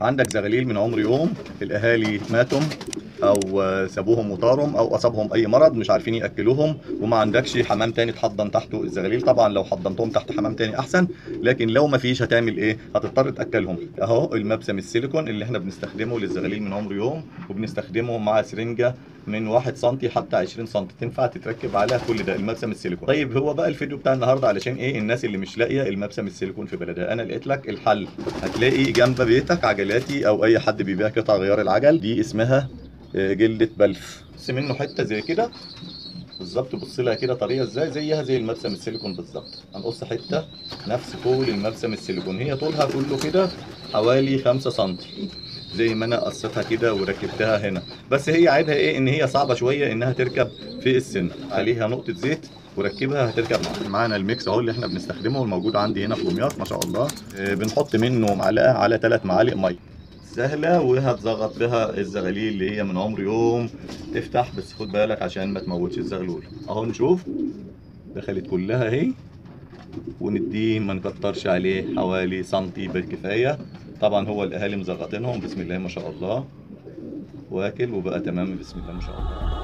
عندك زغاليل من عمر يوم الاهالي ماتوا او سابوهم وطارهم او اصابهم اي مرض مش عارفين ياكلوهم وما عندكش حمام تاني تحضن تحته الزغاليل طبعا لو حضنتهم تحت حمام تاني احسن لكن لو ما فيش هتعمل ايه هتضطر تاكلهم اهو المبسم السيليكون اللي احنا بنستخدمه للزغاليل من عمر يوم وبنستخدمه مع سرنجه من 1 سم حتى 20 سم تنفع تتركب على كل ده المبسم السيليكون طيب هو بقى الفيديو بتاع النهارده علشان ايه الناس اللي مش لاقيه المبسم السيليكون في بلدها انا لقيت لك الحل هتلاقي جنب بيتك عجلاتي او اي حد بيبيع قطع غيار العجل دي اسمها آه، جلده بلف بس منه حته زي كده بالظبط بص لها كده طريقه ازاي زيها زي المبسم السيليكون بالظبط هنقص حته نفس طول المبسم السيليكون هي طولها كله كده حوالي 5 سم زي ما انا قصيتها كده وركبتها هنا بس هي عيبها ايه ان هي صعبه شويه انها تركب في السن عليها نقطه زيت وركبها هتركب معانا معانا الميكس اهو اللي احنا بنستخدمه الموجود عندي هنا في دمياط ما شاء الله آه، بنحط منه معلقه على 3 معالق ميه سهله وهتزغط بها الزغاليل اللي هي من عمر يوم تفتح بس خد بالك عشان ما تموتش الزغلول اهو نشوف دخلت كلها اهي ونديه ما نكترش عليه حوالي سنتي بالكفايه طبعا هو الاهالي مزغطينهم بسم الله ما شاء الله واكل وبقى تمام بسم الله ما شاء الله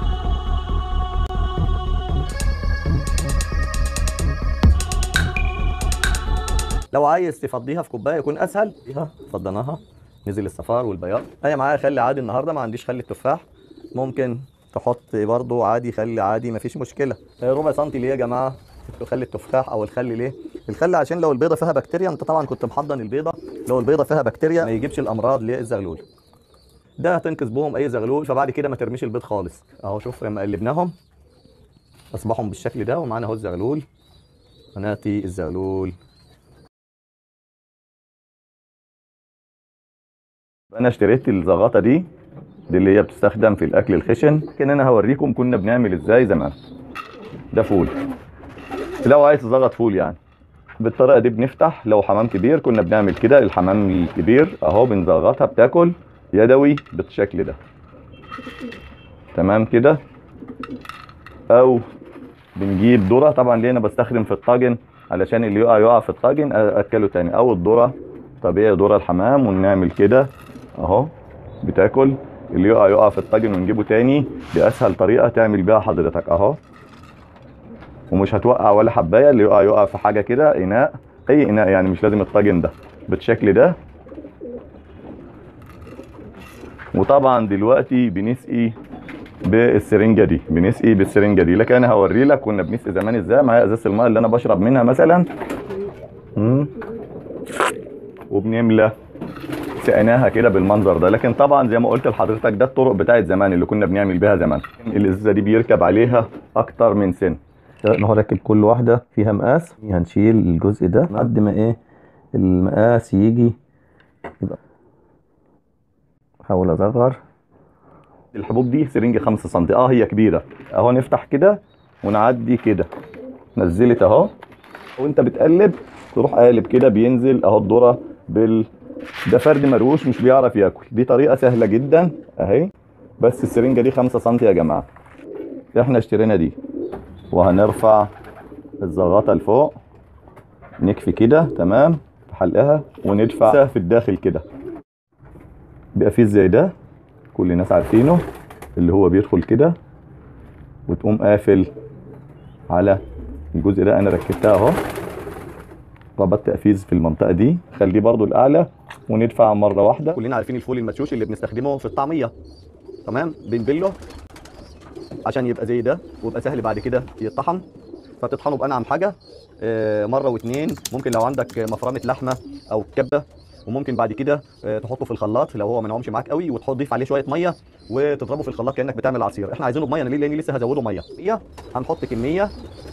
لو عايز تفضيها في كوبايه يكون اسهل فيها فضيناها نزل الصفار والبياض انا معايا خل عادي النهارده ما عنديش خل التفاح ممكن تحط برضو عادي خل عادي مفيش مشكله ربع سنتي ليه يا جماعه خل التفاح او الخل ليه الخل عشان لو البيضه فيها بكتيريا انت طبعا كنت محضن البيضه لو البيضه فيها بكتيريا ما يجيبش الامراض للزغلول ده هتنقذ بهم اي زغلول فبعد كده ما ترميش البيض خالص اهو شوف لما قلبناهم اصبحوا بالشكل ده ومعانا اهو الزغلول هناتي الزغلول انا اشتريت الزغاطه دي دي اللي هي بتستخدم في الاكل الخشن لكن انا هوريكم كنا بنعمل ازاي زمان ده فول لو عايز تزغط فول يعني بالطريقه دي بنفتح لو حمام كبير كنا بنعمل كده الحمام الكبير اهو بنزغطها بتاكل يدوي بالشكل ده تمام كده او بنجيب ذره طبعا ليه انا بستخدم في الطاجن علشان اللي يقع يقع في الطاجن اكله تاني او الذره طبيعي ذره الحمام ونعمل كده اهو بتاكل اللي يقع يقع في الطاجن ونجيبه تاني دي اسهل طريقه تعمل بيها حضرتك اهو ومش هتوقع ولا حبايه اللي يقع يقع في حاجه كده اناء اي اناء يعني مش لازم الطاجن ده بالشكل ده وطبعا دلوقتي بنسقي بالسرنجه دي بنسقي بالسرنجه دي لكن انا هوري لك كنا بنسقي زمان ازاي معايا ازازه الماء اللي انا بشرب منها مثلا مم. وبنملى سقناها كده بالمنظر ده لكن طبعا زي ما قلت لحضرتك ده الطرق بتاعت زمان اللي كنا بنعمل بيها زمان الازازه دي بيركب عليها اكتر من سن نركب كل واحده فيها مقاس هنشيل الجزء ده لحد ما ايه المقاس يجي يبقى احاول اصغر الحبوب دي سرنجه 5 سم اه هي كبيره اهو نفتح كده ونعدي كده نزلت اهو وانت بتقلب تروح قالب كده بينزل اهو الذره بال ده فرد مروش مش بيعرف ياكل دي طريقه سهله جدا اهي بس السرنجه دي 5 سم يا جماعه احنا اشترينا دي وهنرفع الزغاطه لفوق نكفي كده تمام في حلقها وندفع في الداخل كده بيبقى فيه زي ده كل الناس عارفينه اللي هو بيدخل كده وتقوم قافل على الجزء ده انا ركبتها اهو ربط تقفيز في المنطقه دي خليه برضو الاعلى وندفع مره واحده كلنا عارفين الفول المدشوش اللي بنستخدمه في الطعميه تمام بنبله عشان يبقى زي ده ويبقى سهل بعد كده يطحن فتطحنه بانعم حاجه آه، مره واتنين ممكن لو عندك مفرمه لحمه او كبه وممكن بعد كده آه، تحطه في الخلاط لو هو ما نعمش معاك قوي وتحط ضيف عليه شويه ميه وتضربه في الخلاط كانك بتعمل عصير احنا عايزينه بميه ليه لان لسه هزوده ميه ميه هنحط كميه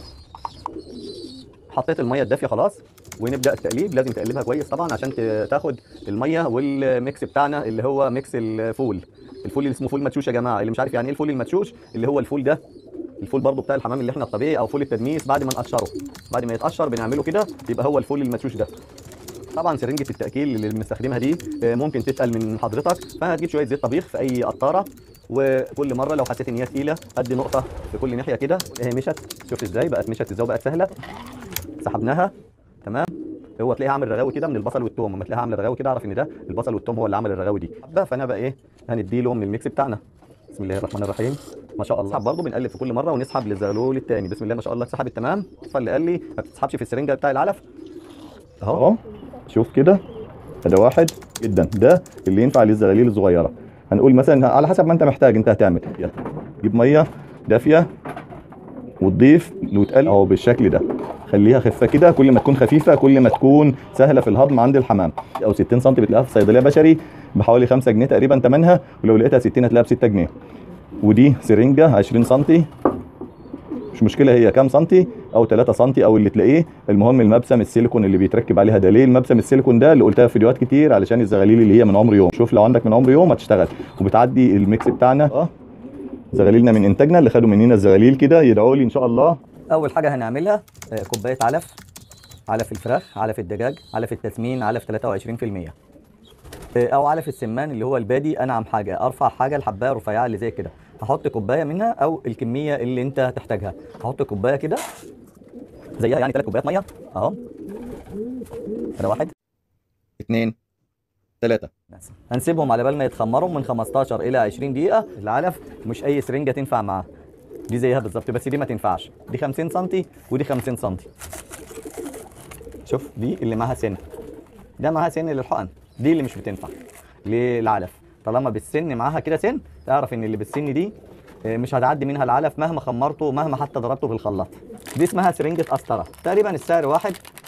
حطيت الميه الدافيه خلاص ونبدا التقليب لازم تقلبها كويس طبعا عشان ت- تاخد الميه والميكس بتاعنا اللي هو ميكس الفول الفول اللي اسمه فول مدشوش يا جماعه اللي مش عارف يعني ايه الفول المدشوش اللي هو الفول ده الفول برضو بتاع الحمام اللي احنا الطبيعي او فول التدميس بعد ما نقشره بعد ما يتقشر بنعمله كده يبقى هو الفول المدشوش ده طبعا سرنجه التاكيل اللي بنستخدمها دي آه، ممكن تتقل من حضرتك فهتجيب شويه زيت طبيخ في اي قطاره وكل مره لو حسيت ان هي تقيله ادي نقطه في كل ناحيه كده هي مشت شوف ازاي بقت مشت ازاي وبقت سهله سحبناها تمام هو تلاقيه عامل رغاوي كده من البصل والثوم لما تلاقيه عامل رغاوي كده اعرف ان ده البصل والثوم هو اللي عمل الرغاوي دي حبه فانا بقى ايه هنديله من الميكس بتاعنا بسم الله الرحمن الرحيم ما شاء الله نسحب برضه بنقلب في كل مره ونسحب للزغلول الثاني بسم الله ما شاء الله اتسحبت تمام فاللي قال لي ما بتسحبش في السرنجه بتاع العلف اهو اهو شوف كده ده واحد جدا ده اللي ينفع للزغاليل الصغيره هنقول مثلا على حسب ما انت محتاج انت هتعمل يلا جيب ميه دافيه وتضيف وتقل اهو بالشكل ده خليها خفه كده كل ما تكون خفيفه كل ما تكون سهله في الهضم عند الحمام او 60 سم بتلاقيها في صيدليه بشري بحوالي 5 جنيه تقريبا ثمنها ولو لقيتها 60 هتلاقيها ب 6 جنيه ودي سرنجه 20 سم مش مشكله هي كام سنتي او 3 سنتي او اللي تلاقيه المهم المبسم السيليكون اللي بيتركب عليها ده ليه المبسم السيليكون ده اللي قلتها في فيديوهات كتير علشان الزغاليل اللي هي من عمر يوم شوف لو عندك من عمر يوم هتشتغل وبتعدي الميكس بتاعنا اه زغاليلنا من انتاجنا اللي خدوا مننا الزغاليل كده يدعوا لي ان شاء الله اول حاجه هنعملها آه، كوبايه علف علف الفراخ علف الدجاج علف التسمين علف 23% آه، او علف السمان اللي هو البادي انعم حاجه ارفع حاجه الحبايه الرفيعه اللي زي كده هحط كوبايه منها او الكميه اللي انت هتحتاجها هحط كوبايه كده زيها يعني ثلاث كوبايات ميه اهو ده واحد اثنين ثلاثة بس. هنسيبهم على بال ما يتخمروا من 15 الى 20 دقيقه العلف مش اي سرنجه تنفع معاه دي زيها بالظبط بس دي ما تنفعش دي 50 سم ودي 50 سم شوف دي اللي معاها سن ده معاها سن للحقن دي اللي مش بتنفع للعلف طالما بالسن معاها كده سن تعرف ان اللي بالسن دي آه، مش هتعدي منها العلف مهما خمرته مهما حتى ضربته في الخلاط دي اسمها سرنجة قسطرة تقريبا السعر واحد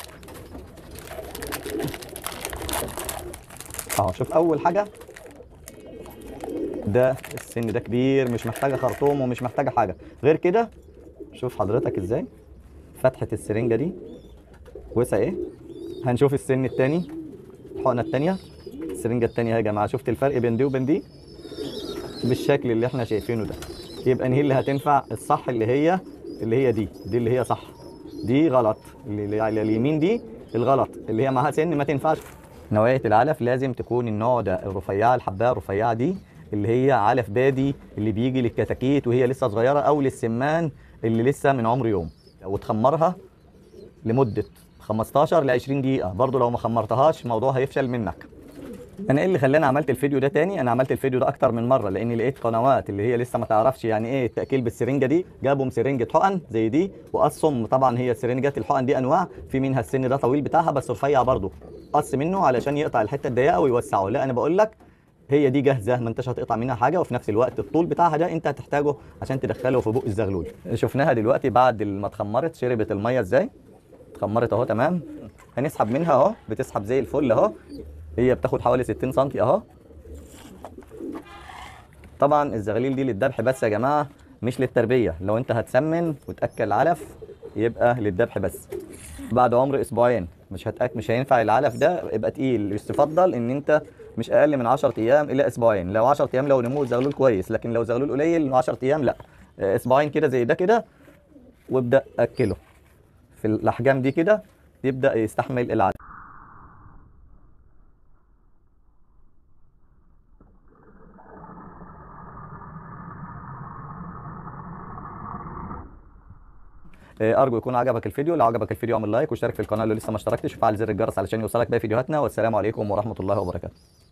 اه شوف اول حاجه ده السن ده كبير مش محتاجه خرطوم ومش محتاجه حاجه غير كده شوف حضرتك ازاي فتحه السرنجه دي وسع ايه هنشوف السن التاني الحقنه التانيه السرنجه التانيه يا جماعه شفت الفرق بين دي وبين دي بالشكل اللي احنا شايفينه ده يبقى هي اللي هتنفع الصح اللي هي اللي هي دي دي اللي هي صح دي غلط اللي اللي على اليمين دي الغلط اللي هي معاها سن ما تنفعش نوعية العلف لازم تكون النوع ده الرفيعة الحباية الرفيعة دي اللي هي علف بادي اللي بيجي للكتاكيت وهي لسه صغيرة أو للسمان اللي لسه من عمر يوم وتخمرها لمدة 15 ل 20 دقيقة برضو لو ما خمرتهاش الموضوع هيفشل منك انا ايه اللي خلاني عملت الفيديو ده تاني انا عملت الفيديو ده اكتر من مره لاني لقيت قنوات اللي هي لسه ما تعرفش يعني ايه التاكيل بالسرنجه دي جابوا سرنجه حقن زي دي وقصهم طبعا هي سرنجات الحقن دي انواع في منها السن ده طويل بتاعها بس رفيع برضه قص منه علشان يقطع الحته الضيقه ويوسعه لا انا بقول لك هي دي جاهزه ما انتش هتقطع منها حاجه وفي نفس الوقت الطول بتاعها ده انت هتحتاجه عشان تدخله في بق الزغلول شفناها دلوقتي بعد ما اتخمرت شربت الميه ازاي اتخمرت اهو تمام هنسحب منها اهو بتسحب زي الفل اهو هي بتاخد حوالي 60 سم اهو طبعا الزغاليل دي للذبح بس يا جماعه مش للتربيه لو انت هتسمن وتاكل علف يبقى للذبح بس بعد عمر اسبوعين مش هتأك مش هينفع العلف ده يبقى تقيل يستفضل ان انت مش اقل من 10 ايام الى اسبوعين لو 10 ايام لو نمو الزغلول كويس لكن لو زغلول قليل 10 ايام لا اسبوعين كده زي ده كده وابدا اكله في الاحجام دي كده يبدا يستحمل العلف ارجو يكون عجبك الفيديو لو عجبك الفيديو اعمل لايك واشترك في القناه لو لسه ما اشتركتش وفعل زر الجرس علشان يوصلك باقي فيديوهاتنا والسلام عليكم ورحمه الله وبركاته